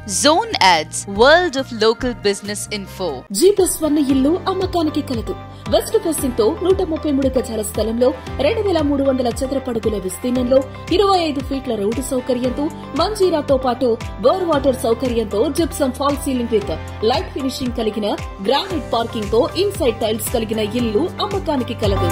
Zone Ads, World of Local Business Info. G plus one ఇల్లు అమ్మకానికి కలదు west facing తో నూట ముప్పై మూడు గజాల స్థలంలో రెండు వేల మూడు వందల చదరపడుగుల విస్తీర్ణంలో ఇరవై ఐదు ఫీట్ల రోడ్డు సౌకర్యంతో మంజీరాతో పాటు బోర్ వాటర్ సౌకర్యంతో gypsum fall ceiling with light finishing granite గ్రానైట్ పార్కింగ్ తో ఇన్సైడ్ టైల్స్ కలిగిన ఇల్లు అమ్మకానికి కలదు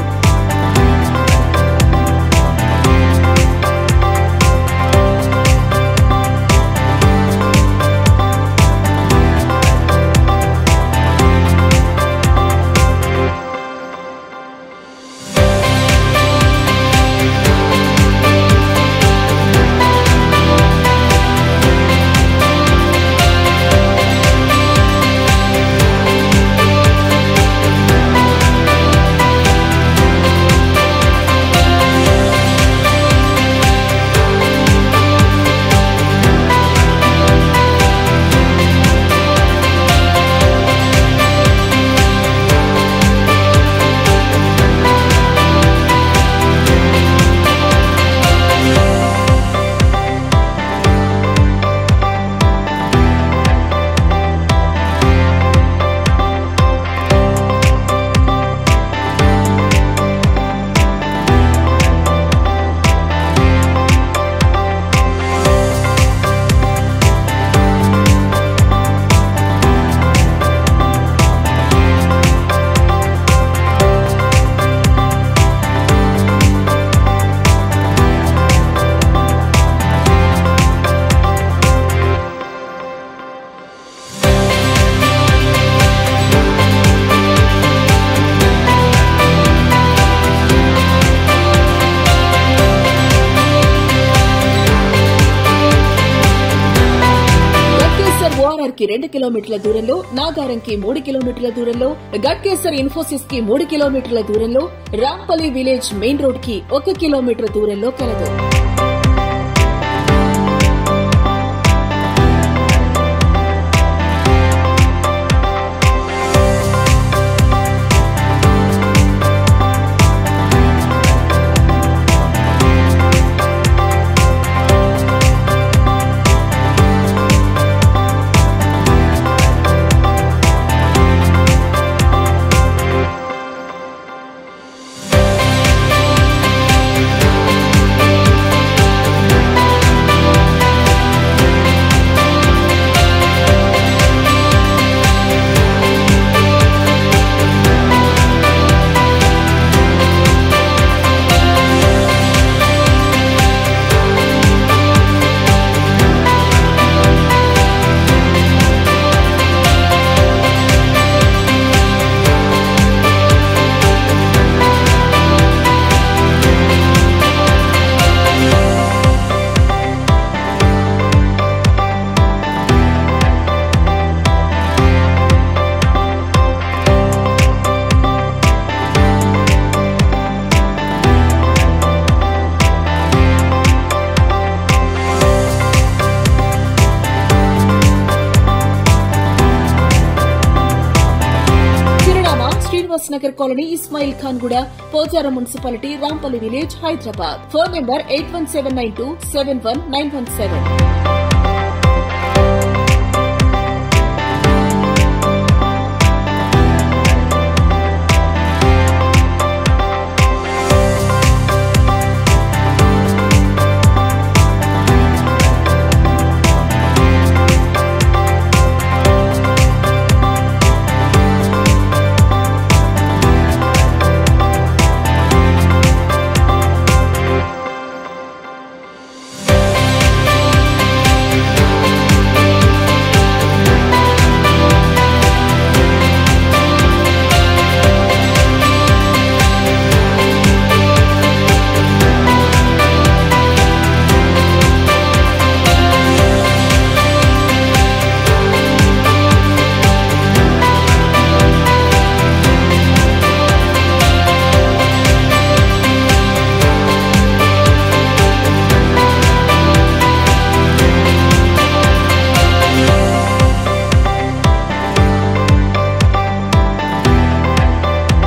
గట్కేసర్ ఓఆర్ఆర్ కి రెండు కిలోమీటర్ల దూరంలో నాగారంకి మూడు కిలోమీటర్ల దూరంలో గట్కేసర్ ఇన్ఫోసిస్ కి మూడు కిలోమీటర్ల దూరంలో రాంపల్లి విలేజ్ మెయిన్ రోడ్ కి ఒక కిలోమీటర్ దూరంలో కలదు చిరునామా Srinivas Nagar colony Ismail Khan Guda Pocharam municipality Rampalli village Hyderabad phone number eight one seven nine two seven one nine one seven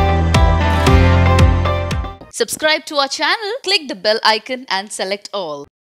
Subscribe to our channel, click the bell icon and select all.